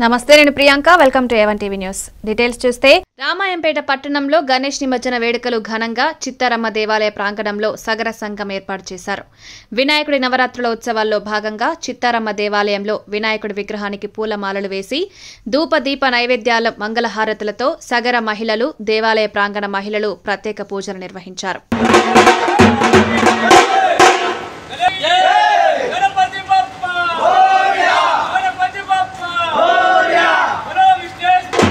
నమస్తే నేను Priyanka welcome to A one TV news details చూస్తే రామాయంపేట పట్టణంలో గణేష్ నిమజ్జన వేడుకలు ఘనంగా చిత్తారమ్మ దేవాలయ ప్రాంగణంలో సగర సంఘం ఏర్పాటు చేశారు వినాయకుడి నవరాత్రుల ఉత్సవాల్లో భాగంగా చిత్తారమ్మ దేవాలయంలో వినాయకుడి విగ్రహానికి పూలమాలలు వేసి ధూప దీప నైవేద్యాల మంగళహారతులతో సగర మహిళలు దేవాలయ ప్రాంగణ మహిళలు ప్రత్యేక పూజలు నిర్వహించారు గణపతి బప్ప మోరియా గణపతి బప్ప మోరియా బలో విష్ణు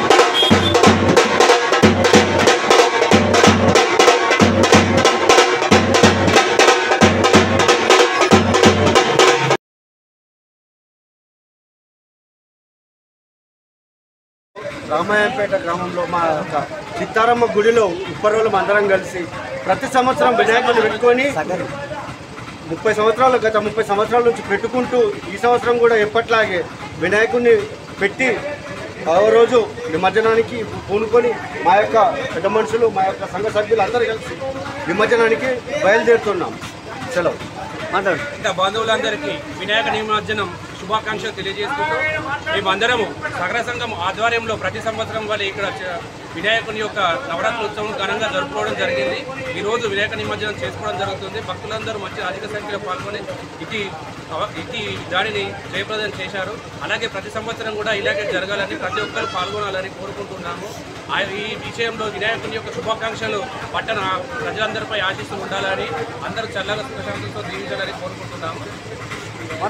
రామాయంపేట గ్రామంలో మా యొక్క చిత్తారమ్మ గుడిలో ఇప్పటి అందరం కలిసి ప్రతి సంవత్సరం వినాయకుడిని పెట్టుకొని ముప్పై సంవత్సరాలు గత ముప్పై సంవత్సరాల నుంచి పెట్టుకుంటూ ఈ సంవత్సరం కూడా ఎప్పట్లాగే వినాయకుడిని పెట్టి ఆ రోజు నిమజ్జనానికి పూనుకొని మా యొక్క పెద్ద మనుషులు మా యొక్క సంఘ సభ్యులు అందరూ కలిసి నిమజ్జనానికి బయలుదేరుతున్నాం సెలవు మాట్లాడు ఇంకా బంధువులందరికీ వినాయక నిమజ్జనం శుభాకాంక్షలు తెలియజేసుకుంటూ మేమందరము సగర సంఘం ఆధ్వర్యంలో ప్రతి సంవత్సరం వల్ల ఇక్కడ చ- వినాయకుని యొక్క నవరాత్రి ఉత్సవం ఘనంగా జరుపుకోవడం జరిగింది ఈ రోజు వినాయక నిమజ్జనం చేసుకోవడం జరుగుతుంది భక్తులందరూ మంచి అధిక సంఖ్యలో పాల్గొని ఇది అవ- ఇది దానిని జయప్రదం చేశారు అలాగే ప్రతి సంవత్సరం కూడా ఇలాగే జరగాలని ప్రతి ఒక్కరు పాల్గొనాలని కోరుకుంటున్నాము ఆ- ఈ విషయంలో వినాయకుని యొక్క శుభాకాంక్షలు పట్టణ ప్రజలందరిపై ఆశిస్తూ ఉండాలని అందరూ చల్లగా సుఖశాంతితో జీవించాలని కోరుకుంటున్నాము